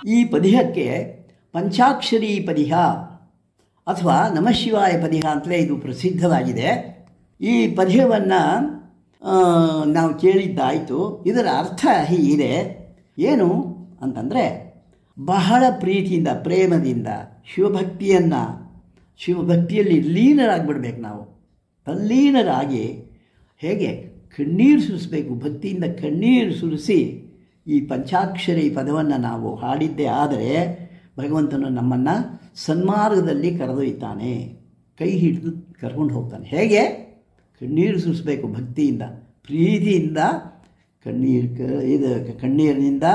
ಈ ಪದ್ಯಕ್ಕೆ ಪಂಚಾಕ್ಷರಿ ಪದ್ಯ ಅಥವಾ ನಮಶಿವಾಯ ಪದ್ಯ ಅಂತಲೇ ಇದು ಪ್ರಸಿದ್ಧವಾಗಿದೆ ಈ ಪದ್ಯವನ್ನು ನಾವು ಕೇಳಿದ್ದಾಯಿತು ಇದರ ಅರ್ಥ ಹೀಗಿದೆ ಏನು ಅಂತಂದರೆ ಬಹಳ ಪ್ರೀತಿಯಿಂದ ಪ್ರೇಮದಿಂದ ಶಿವಭಕ್ತಿಯನ್ನು ಶಿವಭಕ್ತಿಯಲ್ಲಿ ಲೀನರಾಗಿಬಿಡ್ಬೇಕು ನಾವು ತಲ್ಲೀನರಾಗಿ ಹೇಗೆ ಕಣ್ಣೀರು ಸುರಿಸ್ಬೇಕು ಭಕ್ತಿಯಿಂದ ಕಣ್ಣೀರು ಸುರಿಸಿ ಈ ಪಂಚಾಕ್ಷರಿ ಪದವನ್ನು ನಾವು ಹಾಡಿದ್ದೇ ಆದರೆ ಭಗವಂತನು ನಮ್ಮನ್ನು ಸನ್ಮಾರ್ಗದಲ್ಲಿ ಕರೆದೊಯ್ತಾನೆ ಕೈ ಹಿಡಿದು ಕರ್ಕೊಂಡು ಹೋಗ್ತಾನೆ ಹೇಗೆ ಕಣ್ಣೀರು ಸುರಿಸ್ಬೇಕು ಭಕ್ತಿಯಿಂದ ಪ್ರೀತಿಯಿಂದ ಕಣ್ಣೀರು ಕ ಇದು ಕಣ್ಣೀರಿನಿಂದ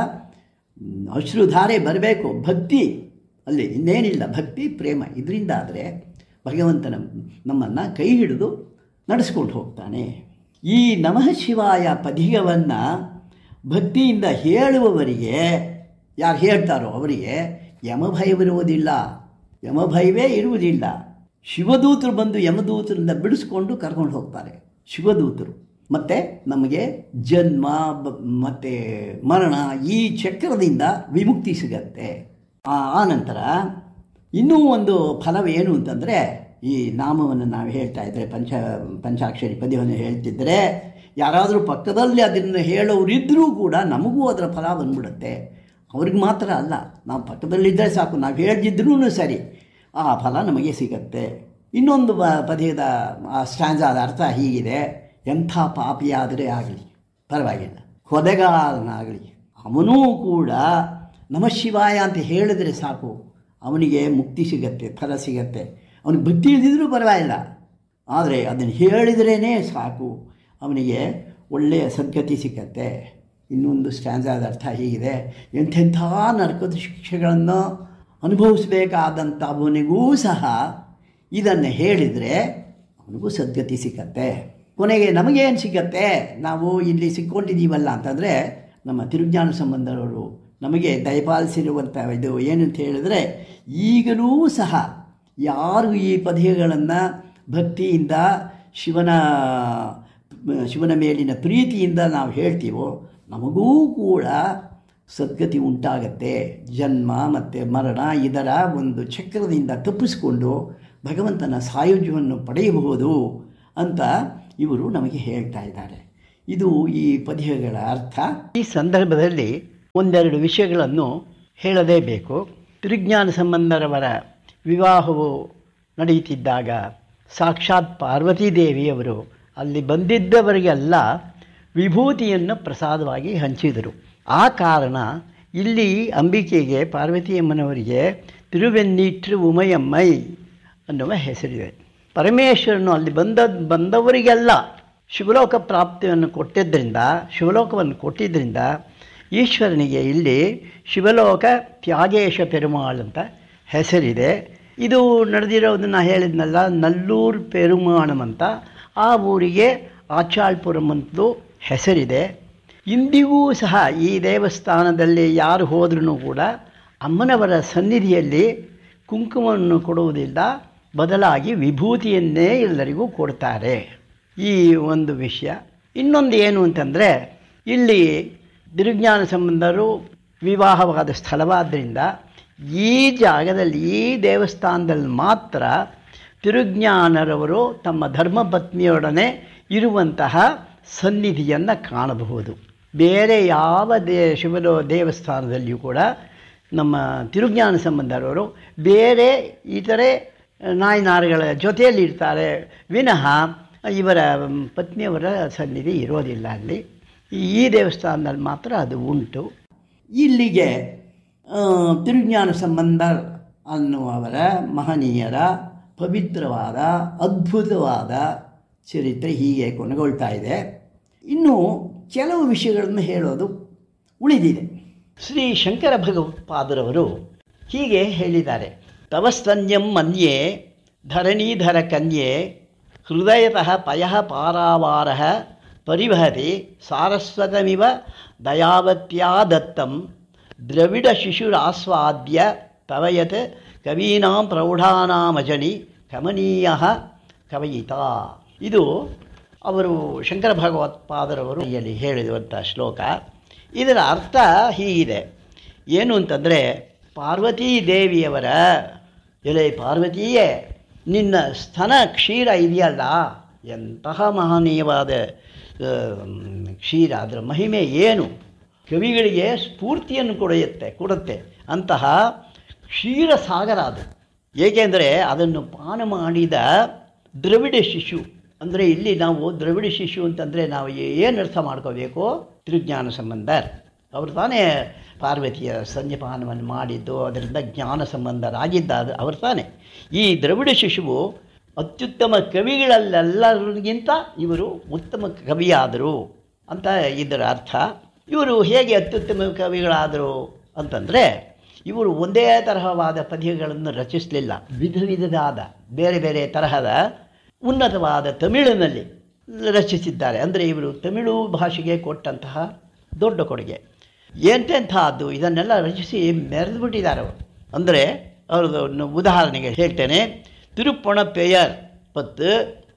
ಅಶ್ರುಧಾರೆ ಬರಬೇಕು ಭಕ್ತಿ ಅಲ್ಲಿ ಇನ್ನೇನಿಲ್ಲ ಭಕ್ತಿ ಪ್ರೇಮ ಇದರಿಂದ ಆದರೆ ಭಗವಂತನ ನಮ್ಮನ್ನು ಕೈ ಹಿಡಿದು ನಡೆಸ್ಕೊಂಡು ಹೋಗ್ತಾನೆ ಈ ನಮಃ ಶಿವಾಯ ಪದಿಗವನ್ನು ಭಕ್ತಿಯಿಂದ ಹೇಳುವವರಿಗೆ ಯಾರು ಹೇಳ್ತಾರೋ ಅವರಿಗೆ ಯಮಭಯವಿರುವುದಿಲ್ಲ ಯಮಭಯವೇ ಇರುವುದಿಲ್ಲ ಶಿವದೂತರು ಬಂದು ಯಮದೂತರಿಂದ ಬಿಡಿಸ್ಕೊಂಡು ಕರ್ಕೊಂಡು ಹೋಗ್ತಾರೆ ಶಿವದೂತರು ಮತ್ತು ನಮಗೆ ಜನ್ಮ ಮತ್ತು ಮರಣ ಈ ಚಕ್ರದಿಂದ ವಿಮುಕ್ತಿ ಸಿಗತ್ತೆ ಆ ನಂತರ ಇನ್ನೂ ಒಂದು ಫಲವೇನು ಅಂತಂದರೆ ಈ ನಾಮವನ್ನು ನಾವು ಹೇಳ್ತಾ ಇದ್ದರೆ ಪಂಚ ಪಂಚಾಕ್ಷರಿ ಪದ್ಯವನ್ನು ಹೇಳ್ತಿದ್ದರೆ ಯಾರಾದರೂ ಪಕ್ಕದಲ್ಲಿ ಅದನ್ನು ಹೇಳೋರಿದ್ದರೂ ಕೂಡ ನಮಗೂ ಅದರ ಫಲ ಬಂದ್ಬಿಡುತ್ತೆ ಅವ್ರಿಗೆ ಮಾತ್ರ ಅಲ್ಲ ನಾವು ಪಕ್ಕದಲ್ಲಿದ್ದರೆ ಸಾಕು ನಾವು ಹೇಳ್ದಿದ್ರೂ ಸರಿ ಆ ಫಲ ನಮಗೆ ಸಿಗತ್ತೆ ಇನ್ನೊಂದು ಬ ಪದ್ಯದ ಆ ಸ್ಟ್ಯಾಂಜಾದ ಅರ್ಥ ಹೀಗಿದೆ ಎಂಥ ಪಾಪಿಯಾದರೆ ಆಗಲಿ ಪರವಾಗಿಲ್ಲ ಹೊದೆಗಾರನಾಗಲಿ ಅವನೂ ಕೂಡ ನಮಃಶಿವಾಯ ಅಂತ ಹೇಳಿದರೆ ಸಾಕು ಅವನಿಗೆ ಮುಕ್ತಿ ಸಿಗತ್ತೆ ಫಲ ಸಿಗತ್ತೆ ಅವನಿಗೆ ಭಕ್ತಿ ಇಲ್ದಿದ್ರೂ ಪರವಾಗಿಲ್ಲ ಆದರೆ ಅದನ್ನು ಹೇಳಿದ್ರೇ ಸಾಕು ಅವನಿಗೆ ಒಳ್ಳೆಯ ಸದ್ಗತಿ ಸಿಕ್ಕತ್ತೆ ಇನ್ನೊಂದು ಸ್ಟ್ಯಾಂಜಾದ ಅರ್ಥ ಹೀಗಿದೆ ಎಂಥೆಂಥ ನರಕದ ಶಿಕ್ಷೆಗಳನ್ನು ಅನುಭವಿಸಬೇಕಾದಂಥ ಅವನಿಗೂ ಸಹ ಇದನ್ನು ಹೇಳಿದರೆ ಅವನಿಗೂ ಸದ್ಗತಿ ಸಿಕ್ಕತ್ತೆ ಕೊನೆಗೆ ನಮಗೇನು ಸಿಗತ್ತೆ ನಾವು ಇಲ್ಲಿ ಸಿಕ್ಕೊಂಡಿದ್ದೀವಲ್ಲ ಅಂತಂದರೆ ನಮ್ಮ ತಿರುಜ್ಞಾನ ಸಂಬಂಧರವರು ನಮಗೆ ದಯಪಾಲಿಸಿರುವಂಥ ಇದು ಏನಂತ ಹೇಳಿದ್ರೆ ಈಗಲೂ ಸಹ ಯಾರು ಈ ಪದ್ಯಗಳನ್ನು ಭಕ್ತಿಯಿಂದ ಶಿವನ ಶಿವನ ಮೇಲಿನ ಪ್ರೀತಿಯಿಂದ ನಾವು ಹೇಳ್ತೀವೋ ನಮಗೂ ಕೂಡ ಸದ್ಗತಿ ಉಂಟಾಗತ್ತೆ ಜನ್ಮ ಮತ್ತು ಮರಣ ಇದರ ಒಂದು ಚಕ್ರದಿಂದ ತಪ್ಪಿಸಿಕೊಂಡು ಭಗವಂತನ ಸಾಯುಜ್ಯವನ್ನು ಪಡೆಯಬಹುದು ಅಂತ ಇವರು ನಮಗೆ ಹೇಳ್ತಾ ಇದ್ದಾರೆ ಇದು ಈ ಪದ್ಯಗಳ ಅರ್ಥ ಈ ಸಂದರ್ಭದಲ್ಲಿ ಒಂದೆರಡು ವಿಷಯಗಳನ್ನು ಹೇಳಲೇಬೇಕು ತಿರುಜ್ಞಾನ ಸಂಬಂಧರವರ ವಿವಾಹವು ನಡೆಯುತ್ತಿದ್ದಾಗ ಸಾಕ್ಷಾತ್ ಪಾರ್ವತೀದೇವಿಯವರು ಅಲ್ಲಿ ಬಂದಿದ್ದವರಿಗೆಲ್ಲ ವಿಭೂತಿಯನ್ನು ಪ್ರಸಾದವಾಗಿ ಹಂಚಿದರು ಆ ಕಾರಣ ಇಲ್ಲಿ ಅಂಬಿಕೆಗೆ ಪಾರ್ವತಿಯಮ್ಮನವರಿಗೆ ತಿರುವೆನ್ನೀಟ್ರು ಉಮಯಮ್ಮೈ ಅನ್ನುವ ಹೆಸರಿದೆ ಪರಮೇಶ್ವರನು ಅಲ್ಲಿ ಬಂದ ಬಂದವರಿಗೆಲ್ಲ ಶಿವಲೋಕ ಪ್ರಾಪ್ತಿಯನ್ನು ಕೊಟ್ಟಿದ್ದರಿಂದ ಶಿವಲೋಕವನ್ನು ಕೊಟ್ಟಿದ್ದರಿಂದ ಈಶ್ವರನಿಗೆ ಇಲ್ಲಿ ಶಿವಲೋಕ ತ್ಯಾಗೇಶ ಪೆರುಮಾಳ್ ಅಂತ ಹೆಸರಿದೆ ಇದು ನಡೆದಿರೋದನ್ನು ಹೇಳಿದ್ನಲ್ಲ ನಲ್ಲೂರು ಪೆರುಮಾಣಂ ಅಂತ ಆ ಊರಿಗೆ ಆಚಾಳ್ಪುರಂ ಅಂತಲೂ ಹೆಸರಿದೆ ಇಂದಿಗೂ ಸಹ ಈ ದೇವಸ್ಥಾನದಲ್ಲಿ ಯಾರು ಹೋದ್ರೂ ಕೂಡ ಅಮ್ಮನವರ ಸನ್ನಿಧಿಯಲ್ಲಿ ಕುಂಕುಮವನ್ನು ಕೊಡುವುದಿಲ್ಲ ಬದಲಾಗಿ ವಿಭೂತಿಯನ್ನೇ ಎಲ್ಲರಿಗೂ ಕೊಡ್ತಾರೆ ಈ ಒಂದು ವಿಷಯ ಇನ್ನೊಂದು ಏನು ಅಂತಂದರೆ ಇಲ್ಲಿ ತಿರುಜ್ಞಾನ ಸಂಬಂಧರು ವಿವಾಹವಾದ ಸ್ಥಳವಾದ್ದರಿಂದ ಈ ಜಾಗದಲ್ಲಿ ಈ ದೇವಸ್ಥಾನದಲ್ಲಿ ಮಾತ್ರ ತಿರುಜ್ಞಾನರವರು ತಮ್ಮ ಧರ್ಮಪತ್ನಿಯೊಡನೆ ಇರುವಂತಹ ಸನ್ನಿಧಿಯನ್ನು ಕಾಣಬಹುದು ಬೇರೆ ಯಾವ ದೇ ಶಿವಲೋ ದೇವಸ್ಥಾನದಲ್ಲಿಯೂ ಕೂಡ ನಮ್ಮ ತಿರುಜ್ಞಾನ ಸಂಬಂಧರವರು ಬೇರೆ ಇತರೆ ನಾಯಿನಾರುಗಳ ಜೊತೆಯಲ್ಲಿ ಇರ್ತಾರೆ ವಿನಃ ಇವರ ಪತ್ನಿಯವರ ಸನ್ನಿಧಿ ಇರೋದಿಲ್ಲ ಅಲ್ಲಿ ಈ ದೇವಸ್ಥಾನದಲ್ಲಿ ಮಾತ್ರ ಅದು ಉಂಟು ಇಲ್ಲಿಗೆ ತಿರುಜ್ಞಾನ ಸಂಬಂಧ ಅನ್ನುವವರ ಮಹನೀಯರ ಪವಿತ್ರವಾದ ಅದ್ಭುತವಾದ ಚರಿತ್ರೆ ಹೀಗೆ ಕೊನೆಗೊಳ್ತಾ ಇದೆ ಇನ್ನು ಕೆಲವು ವಿಷಯಗಳನ್ನು ಹೇಳೋದು ಉಳಿದಿದೆ ಶ್ರೀ ಶಂಕರ ಭಗವತ್ಪಾದರವರು ಹೀಗೆ ಹೇಳಿದ್ದಾರೆ ತವಸ್ತನ್ಯಂ ಮನ್ಯೆ ಧರಣೀಧರ ಕನ್ಯೆ ಹೃದಯತಃ ಪಯಃ ಪಾರಾವಾರ ಪರಿವಹತಿ ಸಾರಸ್ವತಮಿವ ದಯಾವತ್ಯಾ ದತ್ತಂ ದ್ರವಿಡ ಶಿಶುರಾಸ್ವಾದ್ಯ ತವಯತ್ ಕವೀನಾಂ ಪ್ರೌಢಾನಾಮಜನಿ ಕಮನೀಯ ಕವಯಿತ ಇದು ಅವರು ಶಂಕರ ಭಗವತ್ಪಾದರವರು ಇಲ್ಲಿ ಹೇಳಿರುವಂಥ ಶ್ಲೋಕ ಇದರ ಅರ್ಥ ಹೀಗಿದೆ ಏನು ಅಂತಂದರೆ ಪಾರ್ವತೀ ದೇವಿಯವರ ಎಲೆ ಪಾರ್ವತಿಯೇ ನಿನ್ನ ಸ್ತನ ಕ್ಷೀರ ಇದೆಯಲ್ಲ ಎಂತಹ ಮಹನೀಯವಾದ ಆ, ಕ್ಷೀರ ಅದರ ಮಹಿಮೆ ಏನು ಕವಿಗಳಿಗೆ ಸ್ಫೂರ್ತಿಯನ್ನು ಕೊಡೆಯುತ್ತೆ ಕೊಡುತ್ತೆ ಅಂತಹ ಕ್ಷೀರ ಸಾಗರ ಅದು ಏಕೆಂದರೆ ಅದನ್ನು ಪಾನ ಮಾಡಿದ ದ್ರವಿಡ ಶಿಶು ಅಂದರೆ ಇಲ್ಲಿ ನಾವು ದ್ರವಿಡ ಶಿಶು ಅಂತಂದರೆ ನಾವು ಏನು ಅರ್ಥ ಮಾಡ್ಕೋಬೇಕು ತಿರುಜ್ಞಾನ ಸಂಬಂಧರ್ ಅವರು ತಾನೇ ಪಾರ್ವತಿಯ ಸಂಜಪಾನವನ್ನು ಮಾಡಿದ್ದು ಅದರಿಂದ ಜ್ಞಾನ ಸಂಬಂಧರಾಗಿದ್ದಾರೆ ಅವರು ತಾನೇ ಈ ದ್ರವಿಡ ಶಿಶುವು ಅತ್ಯುತ್ತಮ ಕವಿಗಳಲ್ಲೆಲ್ಲರಿಗಿಂತ ಇವರು ಉತ್ತಮ ಕವಿಯಾದರು ಅಂತ ಇದರ ಅರ್ಥ ಇವರು ಹೇಗೆ ಅತ್ಯುತ್ತಮ ಕವಿಗಳಾದರು ಅಂತಂದರೆ ಇವರು ಒಂದೇ ತರಹವಾದ ಪದ್ಯಗಳನ್ನು ರಚಿಸಲಿಲ್ಲ ವಿಧ ವಿಧವಾದ ಬೇರೆ ಬೇರೆ ತರಹದ ಉನ್ನತವಾದ ತಮಿಳಿನಲ್ಲಿ ರಚಿಸಿದ್ದಾರೆ ಅಂದರೆ ಇವರು ತಮಿಳು ಭಾಷೆಗೆ ಕೊಟ್ಟಂತಹ ದೊಡ್ಡ ಕೊಡುಗೆ ಎಂತೆಂಥದ್ದು ಇದನ್ನೆಲ್ಲ ರಚಿಸಿ ಮೆರೆದು ಬಿಟ್ಟಿದ್ದಾರೆ ಅವರು ಅಂದರೆ ಅವ್ರದ್ದು ಒಂದು ಉದಾಹರಣೆಗೆ ಹೇಳ್ತೇನೆ ತಿರುಪ್ಪಣ ಪೆಯರ್ பத்து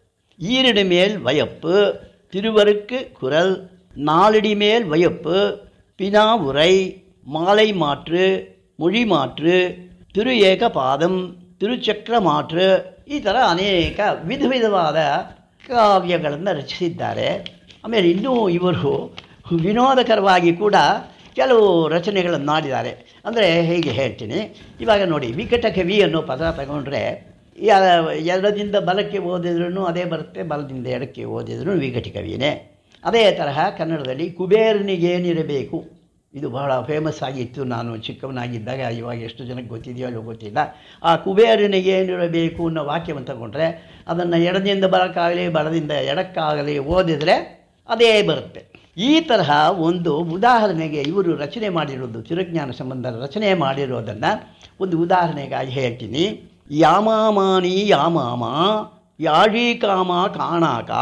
ஈரடி மேல் வயப்பு திருவருக்கு குரல் நாலடி மேல் வயப்பு பினா உரை மாலை மாற்று மொழி ಮಾತ್ರು ತಿರು ಏಕ ಪಾದಂ ತಿರುಚಕ್ರ ಮಾತ್ರು ಈ ಥರ ಅನೇಕ ವಿಧ ವಿಧವಾದ ಕಾವ್ಯಗಳನ್ನು ರಚಿಸಿದ್ದಾರೆ ಆಮೇಲೆ ಇನ್ನೂ ಇವರು ವಿನೋದಕರವಾಗಿ ಕೂಡ ಕೆಲವು ರಚನೆಗಳನ್ನು ಮಾಡಿದ್ದಾರೆ ಅಂದರೆ ಹೇಗೆ ಹೇಳ್ತೀನಿ ಇವಾಗ ನೋಡಿ ವಿಕಟ ಕವಿ ಅನ್ನೋ ಪದ ತಗೊಂಡ್ರೆ ಯ- ಎಡದಿಂದ ಬಲಕ್ಕೆ ಓದಿದ್ರೂ ಅದೇ ಬರುತ್ತೆ ಬಲದಿಂದ ಎಡಕ್ಕೆ ಓದಿದ್ರೂ ವಿಕಟಿ ಕವಿನೇ ಅದೇ ತರಹ ಕನ್ನಡದಲ್ಲಿ ಕುಬೇರನಿಗೇನಿರಬೇಕು ಇದು ಬಹಳ ಫೇಮಸ್ ಆಗಿತ್ತು ನಾನು ಚಿಕ್ಕವನಾಗಿದ್ದಾಗ ಇವಾಗ ಎಷ್ಟು ಜನಕ್ಕೆ ಗೊತ್ತಿದೆಯೋ ಅಲ್ಲೋ ಗೊತ್ತಿಲ್ಲ ಆ ಕುಬೇರನಿಗೇನಿರಬೇಕು ಅನ್ನೋ ವಾಕ್ಯವನ್ನು ತಗೊಂಡ್ರೆ ಅದನ್ನು ಎಡದಿಂದ ಬಲಕ್ಕಾಗಲಿ ಬಲದಿಂದ ಎಡಕ್ಕಾಗಲಿ ಓದಿದರೆ ಅದೇ ಬರುತ್ತೆ ಈ ತರಹ ಒಂದು ಉದಾಹರಣೆಗೆ ಇವರು ರಚನೆ ಮಾಡಿರೋದು ತಿರುಜ್ಞಾನ ಸಂಬಂಧ ರಚನೆ ಮಾಡಿರೋದನ್ನು ಒಂದು ಉದಾಹರಣೆಗಾಗಿ ಹೇಳ್ತೀನಿ ಯಾಮಾಮಾನಿ ಯಾಮಾಮ ಯಾಳೀಕಾಮ ಕಾಣಾಕ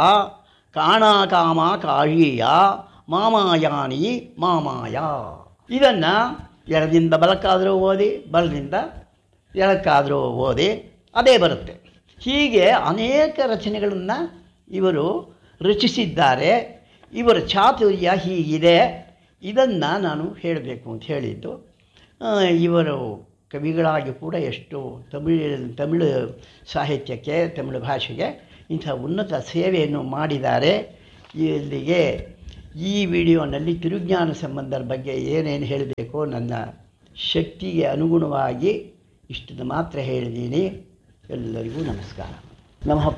ಕಾಣಾಕಾಮ ಕಾಳೀಯ ಮಾಮಾಯಾನಿ ಮಾಮಾಯ ಇದನ್ನು ಎಡದಿಂದ ಬಲಕ್ಕಾದರೂ ಓದಿ ಬಲದಿಂದ ಎಡಕ್ಕಾದರೂ ಓದಿ ಅದೇ ಬರುತ್ತೆ ಹೀಗೆ ಅನೇಕ ರಚನೆಗಳನ್ನು ಇವರು ರಚಿಸಿದ್ದಾರೆ ಇವರ ಚಾತುರ್ಯ ಹೀಗಿದೆ ಇದನ್ನು ನಾನು ಹೇಳಬೇಕು ಅಂತ ಹೇಳಿದ್ದು ಆ, ಇವರು ಕವಿಗಳಾಗಿ ಕೂಡ ಎಷ್ಟು ತಮಿಳು ತಮಿಳು ಸಾಹಿತ್ಯಕ್ಕೆ ತಮಿಳು ಭಾಷೆಗೆ ಇಂಥ ಉನ್ನತ ಸೇವೆಯನ್ನು ಮಾಡಿದ್ದಾರೆ ಇಲ್ಲಿಗೆ ಈ ವಿಡಿಯೋನಲ್ಲಿ ತಿರುಜ್ಞಾನ ಸಂಬಂಧದ ಬಗ್ಗೆ ಏನೇನು ಹೇಳಬೇಕೋ ನನ್ನ ಶಕ್ತಿಗೆ ಅನುಗುಣವಾಗಿ ಇಷ್ಟನ್ನು ಮಾತ್ರ ಹೇಳಿದ್ದೀನಿ ಎಲ್ಲರಿಗೂ ನಮಸ್ಕಾರ ನಮಃ